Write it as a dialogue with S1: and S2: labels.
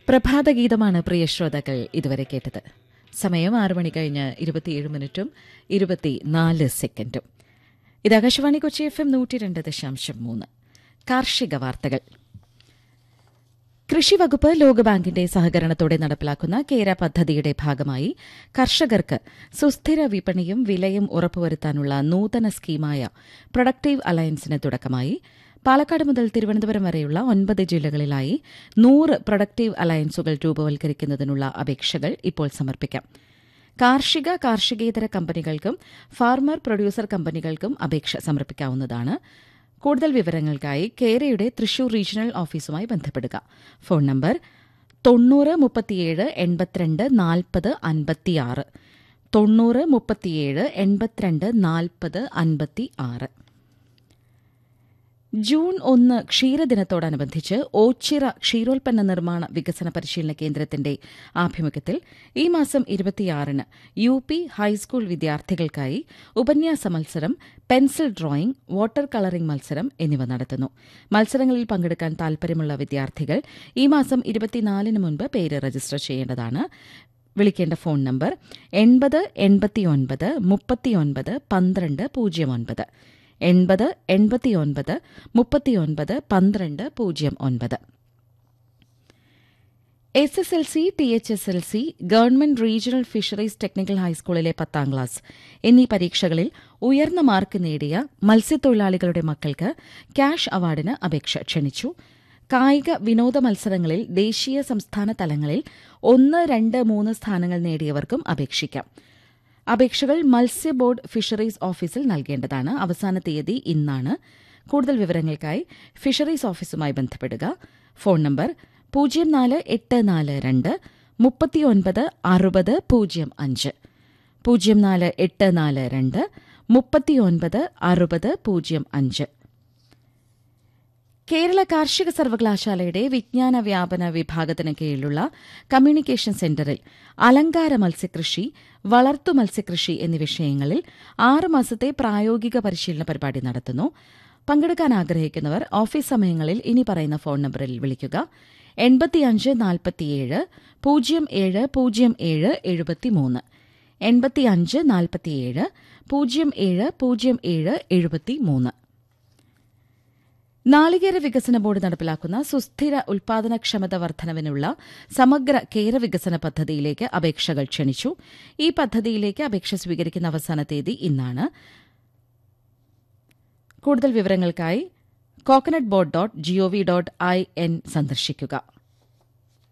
S1: പ്രഭാതഗീതമാണ് പ്രിയ ശ്രോതാക്കൾ ഇതുവരെ കേട്ടത് സമയം ആറു മണി കഴിഞ്ഞ് ഇരുപത്തിയേഴ് മിനിറ്റും ഇരുപത്തിനാല് സെക്കൻഡും ഇത് ആകാശവാണി കൊച്ചി എഫ് എം നൂറ്റി രണ്ട് ദശാംശം മൂന്ന് കാർഷിക വാർത്തകൾ കൃഷിവകുപ്പ് ലോകബാങ്കിന്റെ സഹകരണത്തോടെ നടപ്പിലാക്കുന്ന കേര പദ്ധതിയുടെ ഭാഗമായി കർഷകർക്ക് സുസ്ഥിര വിപണിയും വിലയും ഉറപ്പുവരുത്താനുള്ള നൂതന സ്കീമായ പ്രൊഡക്റ്റീവ് അലയൻസിന് തുടക്കമായി പാലക്കാട് മുതൽ തിരുവനന്തപുരം വരെയുള്ള ഒൻപത് ജില്ലകളിലായി നൂറ് പ്രൊഡക്റ്റീവ് അലയൻസുകൾ രൂപവൽക്കരിക്കുന്നതിനുള്ള അപേക്ഷകൾ ഇപ്പോൾ സമർപ്പിക്കാം കാർഷിക കാർഷികേതര കമ്പനികൾക്കും ഫാർമർ പ്രൊഡ്യൂസർ കമ്പനികൾക്കും അപേക്ഷ സമർപ്പിക്കാവുന്നതാണ് കൂടുതൽ വിവരങ്ങൾക്കായി കേരയുടെ തൃശൂർ റീജിയണൽ ഓഫീസുമായി ബന്ധപ്പെടുക ഫോൺ നമ്പർ തൊണ്ണൂറ് മുപ്പത്തിയേഴ് എൺപത്തിരണ്ട് നാൽപ്പത് അൻപത്തിയാറ് തൊണ്ണൂറ് മുപ്പത്തിയേഴ് എൺപത്തിരണ്ട് നാൽപ്പത് അൻപത്തി ആറ് ജൂൺ ഒന്ന് ക്ഷീരദിനത്തോടനുബന്ധിച്ച് ഓച്ചിറ ക്ഷീരോൽപ്പന്ന നിർമ്മാണ വികസന പരിശീലന കേന്ദ്രത്തിന്റെ ആഭിമുഖ്യത്തിൽ ഈ മാസം ഇരുപത്തിയാറിന് യു പി ഹൈസ്കൂൾ വിദ്യാർത്ഥികൾക്കായി ഉപന്യാസ മത്സരം പെൻസിൽ ഡ്രോയിംഗ് വാട്ടർ കളറിംഗ് മത്സരം എന്നിവ നടത്തുന്നു മത്സരങ്ങളിൽ പങ്കെടുക്കാൻ താൽപര്യമുള്ള വിദ്യാർത്ഥികൾ ഈ മാസം ഇരുപത്തിനാലിന് മുൻപ് പേര് രജിസ്റ്റർ ചെയ്യേണ്ടതാണ് വിളിക്കേണ്ട ഫോൺ നമ്പർ എൺപത് എൺപത്തിയൊൻപത് മുപ്പത്തിയൊൻപത് പന്ത്രണ്ട് പൂജ്യം ഒൻപത് എൺപത് എൺപത്തിയൊൻപത് മുപ്പത്തിയൊൻപത് പന്ത്രണ്ട് പൂജ്യം ഒൻപത് S S L C T H S L C government regional fisheries technical ഹൈസ്കൂളിലെ പത്താം ക്ലാസ് എന്നീ പരീക്ഷകളിൽ ഉയർന്ന മാർക്ക് നേടിയ മത്സ്യത്തൊഴിലാളികളുടെ മക്കൾക്ക് ക്യാഷ് അവാർഡിന് അപേക്ഷ ക്ഷണിച്ചു കായിക വിനോദ മത്സരങ്ങളിൽ ദേശീയ സംസ്ഥാന തലങ്ങളിൽ ഒന്ന് രണ്ട് മൂന്ന് സ്ഥാനങ്ങൾ നേടിയവർക്കും അപേക്ഷിക്കാം അപേക്ഷകൾ മത്സ്യ ബോർഡ് ഫിഷറീസ് ഓഫീസിൽ നൽകേണ്ടതാണ് അവസാന തീയതി ഇന്നാണ് കൂടുതൽ വിവരങ്ങൾക്കായി ഫിഷറീസ് ഓഫീസുമായി ബന്ധപ്പെടുക ഫോൺ നമ്പർ പൂജ്യം നാല് എട്ട് നാല് രണ്ട് മുപ്പത്തിയൊൻപത് അറുപത് പൂജ്യം അഞ്ച് പൂജ്യം നാല് എട്ട് നാല് രണ്ട് മുപ്പത്തിയൊൻപത് അറുപത് പൂജ്യം അഞ്ച് കേരള കാർഷിക സർവകലാശാലയുടെ വിജ്ഞാന വ്യാപന വിഭാഗത്തിന് കീഴിലുള്ള കമ്മ്യൂണിക്കേഷൻ സെന്ററിൽ അലങ്കാര മത്സ്യകൃഷി വളർത്തു മത്സ്യകൃഷി എന്നീ വിഷയങ്ങളിൽ ആറ് മാസത്തെ പ്രായോഗിക പരിശീലന പരിപാടി നടത്തുന്നു പങ്കെടുക്കാൻ ആഗ്രഹിക്കുന്നവർ ഓഫീസ് സമയങ്ങളിൽ ഇനി പറയുന്ന ഫോൺ നമ്പറിൽ വിളിക്കുക എൺപത്തിയഞ്ച് നാൽപ്പത്തിയേഴ് പൂജ്യം ഏഴ് പൂജ്യം ഏഴ് എഴുപത്തിമൂന്ന് എൺപത്തിയഞ്ച് നാൽപ്പത്തിയേഴ് പൂജ്യം ഏഴ് പൂജ്യം ഏഴ് എഴുപത്തിമൂന്ന് നാളികേര വികസന ബോർഡ് നടപ്പിലാക്കുന്ന സുസ്ഥിര ഉൽപാദനക്ഷമത വർധനവിനുള്ള സമഗ്ര കേര വികസന പദ്ധതിയിലേക്ക് അപേക്ഷകൾ ക്ഷണിച്ചു ഈ പദ്ധതിയിലേക്ക് അപേക്ഷ സ്വീകരിക്കുന്ന അവസാന തീയതി ഇന്നാണ് കൂടുതൽ വിവരങ്ങൾക്കായി coconut board dot G O V dot I N സന്ദർശിക്കുക